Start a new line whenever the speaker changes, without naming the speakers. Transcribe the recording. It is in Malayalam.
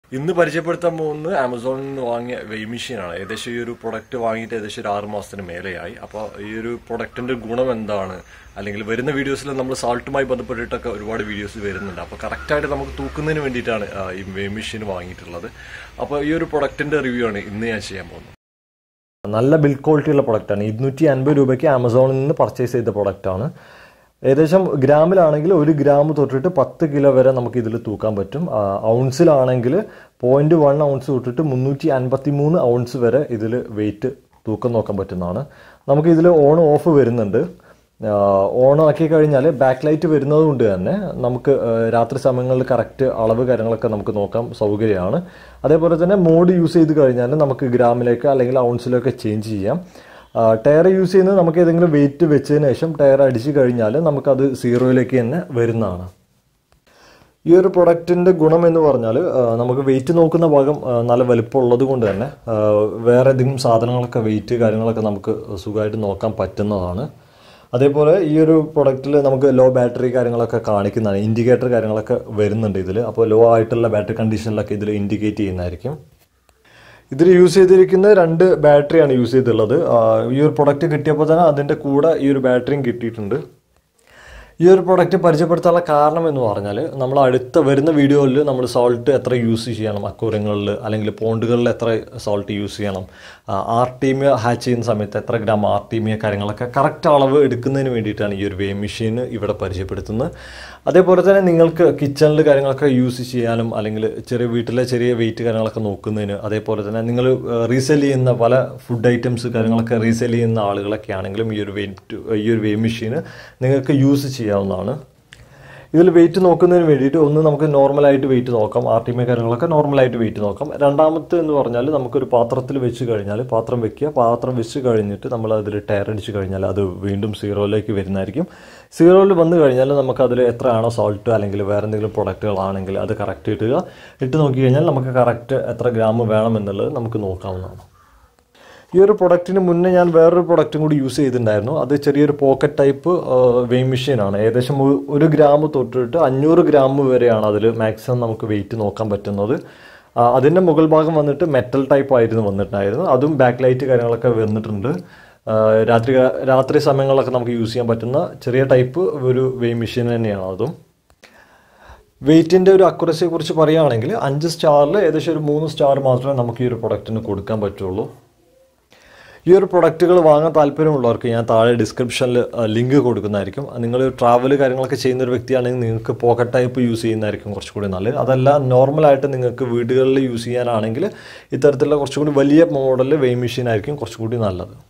ഇന്ന് പരിചയപ്പെടുത്താൻ പോകുന്നത് ആമസോണിൽ നിന്ന് വാങ്ങിയ വെയ് മെഷീനാണ് ഏകദേശം ഈ ഒരു പ്രൊഡക്റ്റ് വാങ്ങിയിട്ട് ഏകദേശം ഒരു ആറ് മാസത്തിന് മേലെയായി അപ്പോൾ ഈ ഒരു പ്രൊഡക്റ്റിന്റെ ഗുണം എന്താണ് അല്ലെങ്കിൽ വരുന്ന വീഡിയോസിൽ നമ്മൾ സാൾട്ടുമായി ബന്ധപ്പെട്ടിട്ടൊക്കെ ഒരുപാട് വീഡിയോസ് വരുന്നുണ്ട് അപ്പോൾ കറക്റ്റായിട്ട് നമുക്ക് തൂക്കുന്നതിന് വേണ്ടിയിട്ടാണ് ആ, ഈ വെയ് മെഷീൻ വാങ്ങിയിട്ടുള്ളത് അപ്പോൾ ഈ ഒരു പ്രൊഡക്റ്റിന്റെ റിവ്യൂ ആണ് ഇന്ന് ഞാൻ ചെയ്യാൻ പോകുന്നത് നല്ല ബിൽഡ് ക്വാളിറ്റി ഉള്ള പ്രൊഡക്റ്റാണ് ഇരുന്നൂറ്റി അൻപത് രൂപയ്ക്ക് ആമസോണിൽ നിന്ന് പർച്ചേസ് ചെയ്ത പ്രൊഡക്റ്റാണ് ഏകദേശം ഗ്രാമിലാണെങ്കിൽ ഒരു ഗ്രാം തൊട്ടിട്ട് പത്ത് കിലോ വരെ നമുക്ക് ഇതിൽ തൂക്കാൻ പറ്റും ആ, ഔൺസിലാണെങ്കിൽ പോയിന്റ് വൺ ഔൺസ് തൊട്ടിട്ട് മുന്നൂറ്റി അൻപത്തി മൂന്ന് ഔൺസ് വരെ ഇതിൽ വെയിറ്റ് തൂക്കം നോക്കാൻ പറ്റുന്നതാണ് നമുക്ക് ഇതിൽ ഓൺ ഓഫ് വരുന്നുണ്ട് ഓൺ ആക്കി കഴിഞ്ഞാൽ ബാക്ക് ലൈറ്റ് വരുന്നത് കൊണ്ട് തന്നെ നമുക്ക് ആ, രാത്രി സമയങ്ങളിൽ കറക്റ്റ് അളവ് കാര്യങ്ങളൊക്കെ നമുക്ക് നോക്കാൻ സൗകര്യമാണ് അതേപോലെ തന്നെ മോഡ് യൂസ് ചെയ്ത് കഴിഞ്ഞാൽ നമുക്ക് ഗ്രാമിലേക്ക് അല്ലെങ്കിൽ ഔൺസിലൊക്കെ ചേഞ്ച് ചെയ്യാം ടയർ യൂസ് ചെയ്യുന്നത് നമുക്ക് ഏതെങ്കിലും വെയിറ്റ് വെച്ചതിന് ശേഷം ടയർ അടിച്ചു കഴിഞ്ഞാൽ നമുക്കത് സീറോയിലേക്ക് തന്നെ വരുന്നതാണ് ഈ ഒരു പ്രൊഡക്റ്റിന്റെ ഗുണം എന്ന് പറഞ്ഞാൽ നമുക്ക് വെയിറ്റ് നോക്കുന്ന ഭാഗം ആ, നല്ല വലുപ്പമുള്ളത് കൊണ്ട് തന്നെ ആ, വേറെ ഏതെങ്കിലും സാധനങ്ങളൊക്കെ വെയിറ്റ് കാര്യങ്ങളൊക്കെ നമുക്ക് സുഖമായിട്ട് നോക്കാൻ പറ്റുന്നതാണ് അതേപോലെ ഈ ഒരു പ്രൊഡക്റ്റിൽ നമുക്ക് ലോ ബാറ്ററി കാര്യങ്ങളൊക്കെ കാണിക്കുന്നതാണ് ഇൻഡിക്കേറ്റർ കാര്യങ്ങളൊക്കെ വരുന്നുണ്ട് ഇതിൽ അപ്പോൾ ലോ ആയിട്ടുള്ള ബാറ്ററി കണ്ടീഷനിലൊക്കെ ഇതിൽ ഇൻഡിക്കേറ്റ് ചെയ്യുന്നതായിരിക്കും ഇതിൽ യൂസ് ചെയ്തിരിക്കുന്ന രണ്ട് ബാറ്ററിയാണ് യൂസ് ചെയ്തിട്ടുള്ളത് ആ, ഈ ഒരു പ്രൊഡക്റ്റ് കിട്ടിയപ്പോൾ തന്നെ അതിൻ്റെ കൂടെ ഈ ഒരു ബാറ്ററിയും കിട്ടിയിട്ടുണ്ട് ഈ ഒരു പ്രൊഡക്റ്റ് പരിചയപ്പെടുത്താനുള്ള കാരണം എന്ന് പറഞ്ഞാൽ നമ്മൾ അടുത്ത വരുന്ന വീഡിയോയിൽ നമ്മൾ സോൾട്ട് എത്ര യൂസ് ചെയ്യണം അക്കൂരങ്ങളിൽ അല്ലെങ്കിൽ പോണ്ടുകളിൽ എത്ര സോൾട്ട് യൂസ് ചെയ്യണം ആർട്ടീമിയ ഹാച്ച് ചെയ്യുന്ന സമയത്ത് എത്ര ഗ്രാം ആർട്ടീമിയ കാര്യങ്ങളൊക്കെ കറക്റ്റ് അളവ് എടുക്കുന്നതിന് വേണ്ടിയിട്ടാണ് ഈ ഒരു വേ മെഷീൻ ഇവിടെ പരിചയപ്പെടുത്തുന്നത് അതേപോലെ തന്നെ നിങ്ങൾക്ക് കിച്ചണിൽ കാര്യങ്ങളൊക്കെ യൂസ് ചെയ്യാനും അല്ലെങ്കിൽ ചെറിയ വീട്ടിലെ ചെറിയ വെയിറ്റ് കാര്യങ്ങളൊക്കെ നോക്കുന്നതിന് അതേപോലെ തന്നെ നിങ്ങൾ റീസെൽ ചെയ്യുന്ന പല ഫുഡ് ഐറ്റംസ് കാര്യങ്ങളൊക്കെ റീസെൽ ചെയ്യുന്ന ആളുകളൊക്കെ ആണെങ്കിലും ഈ ഒരു വെയിറ്റ് ഈ ഒരു വേ മെഷീൻ നിങ്ങൾക്ക് യൂസ് ചെയ്യാവുന്നതാണ് ഇതിൽ വെയിറ്റ് നോക്കുന്നതിന് വേണ്ടിയിട്ട് ഒന്ന് നമുക്ക് നോർമലായിട്ട് വെയിറ്റ് നോക്കാം ആർ ടി കാര്യങ്ങളൊക്കെ നോർമലായിട്ട് വെയിറ്റ് നോക്കാം രണ്ടാമത്തെ എന്ന് പറഞ്ഞാൽ നമുക്കൊരു പാത്രത്തിൽ വെച്ച് കഴിഞ്ഞാൽ പാത്രം വെക്കുക പാത്രം വെച്ച് കഴിഞ്ഞിട്ട് നമ്മൾ അതിൽ ടയർ അടിച്ച് കഴിഞ്ഞാൽ അത് വീണ്ടും സീറോയിലേക്ക് വരുന്നതായിരിക്കും സീറോയിൽ വന്നു കഴിഞ്ഞാൽ നമുക്ക് അതിൽ എത്രയാണോ സോൾട്ട് അല്ലെങ്കിൽ വേറെ എന്തെങ്കിലും പ്രൊഡക്റ്റുകളാണെങ്കിൽ അത് കറക്റ്റ് ഇട്ടുക ഇട്ട് നോക്കി കഴിഞ്ഞാൽ നമുക്ക് കറക്റ്റ് എത്ര ഗ്രാം വേണം എന്നുള്ളത് നമുക്ക് നോക്കാവുന്നതാണ് ഈ ഒരു പ്രൊഡക്റ്റിന് മുന്നേ ഞാൻ വേറൊരു പ്രൊഡക്റ്റും കൂടി യൂസ് ചെയ്തിട്ടുണ്ടായിരുന്നു അത് ചെറിയൊരു പോക്കറ്റ് ടൈപ്പ് വെയിങ് മെഷീനാണ് ഏകദേശം ഒരു- ഒരു ഗ്രാം തൊട്ടിട്ട് അഞ്ഞൂറ് ഗ്രാം വരെയാണ് അതിൽ മാക്സിമം നമുക്ക് വെയിറ്റ് നോക്കാൻ പറ്റുന്നത് ആ, അതിൻ്റെ മുകൾ ഭാഗം വന്നിട്ട് മെറ്റൽ ടൈപ്പ് ആയിരുന്നു വന്നിട്ടുണ്ടായിരുന്നു അതും ബാക്ക് ലൈറ്റ് കാര്യങ്ങളൊക്കെ വന്നിട്ടുണ്ട് ആ, രാത്രി രാത്രി സമയങ്ങളിലൊക്കെ നമുക്ക് യൂസ് ചെയ്യാൻ പറ്റുന്ന ചെറിയ ടൈപ്പ് ഒരു വെയിങ് മെഷീൻ തന്നെയാണ് അതും വെയിറ്റിൻ്റെ ഒരു അക്യുറസിയെ കുറിച്ച് പറയുകയാണെങ്കിൽ അഞ്ച് സ്റ്റാറിൽ ഏകദേശം ഒരു മൂന്ന് സ്റ്റാർ മാത്രമേ നമുക്ക് ഈ ഒരു പ്രൊഡക്റ്റിന് കൊടുക്കാൻ പറ്റുള്ളൂ ഈ ഒരു പ്രൊഡക്റ്റുകൾ വാങ്ങാൻ താല്പര്യമുള്ളവർക്ക് ഞാൻ താഴെ ഡിസ്ക്രിപ്ഷനിൽ ലിങ്ക് കൊടുക്കുന്നതായിരിക്കും നിങ്ങൾ ട്രാവൽ കാര്യങ്ങളൊക്കെ ചെയ്യുന്ന ഒരു വ്യക്തിയാണെങ്കിൽ നിങ്ങൾക്ക് പോക്കറ്റ് ടൈപ്പ് യൂസ് ചെയ്യുന്നതായിരിക്കും കുറച്ചുകൂടി നല്ലത് അതല്ല നോർമലായിട്ട് നിങ്ങൾക്ക് വീടുകളിൽ യൂസ് ചെയ്യാനാണെങ്കിൽ ഇത്തരത്തിലുള്ള കുറച്ചുകൂടി വലിയ മോഡൽ വെയ് മെഷീൻ ആയിരിക്കും കുറച്ചുകൂടി നല്ലത്